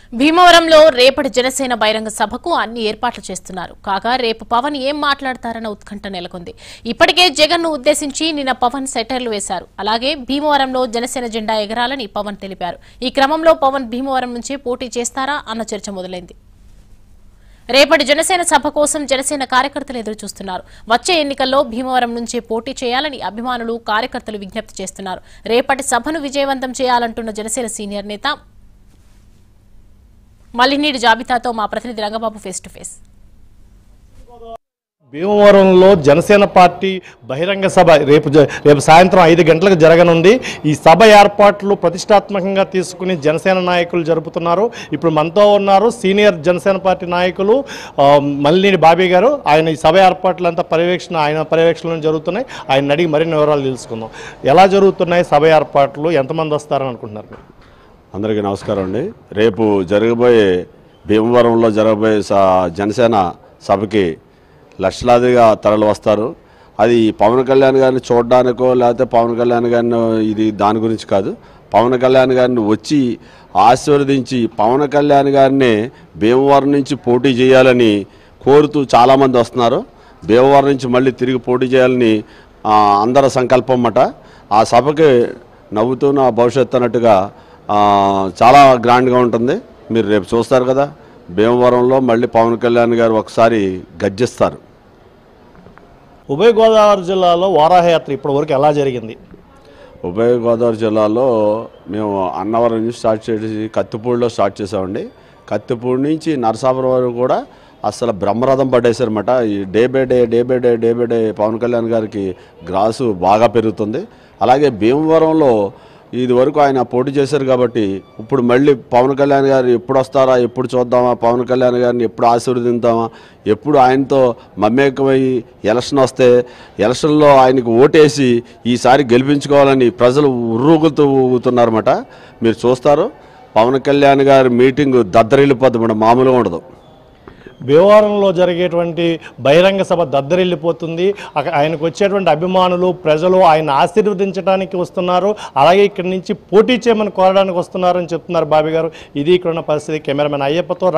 భీమవరంలో రేపటి జనసేన బహిరంగ సభకు అన్ని ఏర్పాట్లు చేస్తున్నారు కాగా రేపు పవన్ ఏం మాట్లాడతారన్న ఉత్కంఠ నెలకొంది ఇప్పటికే జగన్ ను ఉద్దేశించి నిన్న పవన్ సెటర్లు వేశారు అలాగే భీమవరంలో జనసేన జెండా ఎగరాలని పవన్ తెలిపారు ఈ క్రమంలో పవన్ భీమవరం నుంచే పోటీ చేస్తారా అన్న చర్చ మొదలైంది రేపటి జనసేన సభ కోసం జనసేన కార్యకర్తలు ఎదురు చూస్తున్నారు వచ్చే ఎన్నికల్లో భీమవరం నుంచే పోటీ చేయాలని అభిమానులు కార్యకర్తలు విజ్ఞప్తి చేస్తున్నారు రేపటి సభను విజయవంతం చేయాలంటున్న జనసేన సీనియర్ నేత మల్లినీడి జాబితాతో మా ప్రతినిధి రంగబాబు ఫేస్ టు ఫేస్ భీమవరంలో జనసేన పార్టీ బహిరంగ సభ రేపు జ- రేపు సాయంత్రం ఐదు గంటలకు జరగనుంది ఈ సభ ఏర్పాట్లు ప్రతిష్టాత్మకంగా తీసుకుని జనసేన నాయకులు జరుపుతున్నారు ఇప్పుడు మనతో ఉన్నారు సీనియర్ జనసేన పార్టీ నాయకులు ఆ, మల్లినేని బాబీ గారు ఆయన ఈ సభ ఏర్పాట్లంతా పర్యవేక్షణ ఆయన పర్యవేక్షణలో జరుగుతున్నాయి ఆయన అడిగి మరిన్ని వివరాలు తెలుసుకుందాం ఎలా జరుగుతున్నాయి సభ ఏర్పాట్లు ఎంతమంది వస్తారని అనుకుంటున్నారు మీరు? అందరికీ నమస్కారం అండి రేపు జరగబోయే భీమవరంలో జరగబోయే స- జనసేన సభకి లక్షలాదిగా తరలి వస్తారు అది పవన్ కళ్యాణ్ గారిని చూడడానికో లేకపోతే పవన్ కళ్యాణ్ గారిని ఇది దాని గురించి కాదు పవన్ కళ్యాణ్ గారిని వచ్చి ఆశీర్వదించి పవన్ కళ్యాణ్ గారిని భీమవరం నుంచి పోటీ చేయాలని కోరుతూ చాలామంది వస్తున్నారు భీమవరం నుంచి మళ్ళీ తిరిగి పోటీ చేయాలని ఆ, అందరి సంకల్పం అన్నమాట ఆ సభకి నవ్వుతూ నా భవిష్యత్తు అన్నట్టుగా ఆ, చాలా గ్రాండ్గా ఉంటుంది మీరు రేపు చూస్తారు కదా భీమవరంలో మళ్ళీ పవన్ కళ్యాణ్ గారు ఒకసారి గర్జిస్తారు ఉభయ గోదావరి జిల్లాలో వారాహయాత్ర ఇప్పటి వరకు ఎలా జరిగింది ఉభయ గోదావరి జిల్లాలో మేము అన్నవరం నుంచి స్టార్ట్ చేసి కత్తిపూడిలో స్టార్ట్ చేసామండి కత్తిపూడి నుంచి నరసాపురం వరకు కూడా అసలు బ్రహ్మరథం పట్టేశారన్నమాట ఈ day by day day by day day by day Pawan Kalyan గారికి గ్రాసు బాగా పెరుగుతుంది అలాగే భీమవరంలో ఇది వరకు ఆయన పోటీ చేశారు కాబట్టి ఇప్పుడు మళ్ళీ పవన్ కళ్యాణ్ గారు ఎప్పుడు వస్తారా ఎప్పుడు చూద్దామా పవన్ కళ్యాణ్ గారిని ఎప్పుడు ఆశీర్వదిద్దామా ఎప్పుడు ఆయనతో మమేకమై ఎలక్షన్ వస్తే ఎలక్షన్లో ఆయనకు ఓటేసి ఈసారి గెలిపించుకోవాలని ప్రజలు ఉర్రూగుతూ ఊగుతున్నారన్నమాట మీరు చూస్తారు పవన్ కళ్యాణ్ గారి మీటింగ్ దద్దరిల్లిపోద్ది మేడం మామూలుగా ఉండదు భీమవరంలో జరిగేటువంటి బహిరంగ సభ దద్దరిల్లిపోతుంది అక- ఆయనకు వచ్చేటువంటి అభిమానులు ప్రజలు ఆయన ఆశీర్వదించడానికి వస్తున్నారు అలాగే ఇక్కడి నుంచి పోటీ చేయమని కోరడానికి వస్తున్నారని చెప్తున్నారు బాబీ గారు ఇది ఇక్కడ ఉన్న పరిస్థితి కెమెరామెన్ అయ్యప్పతో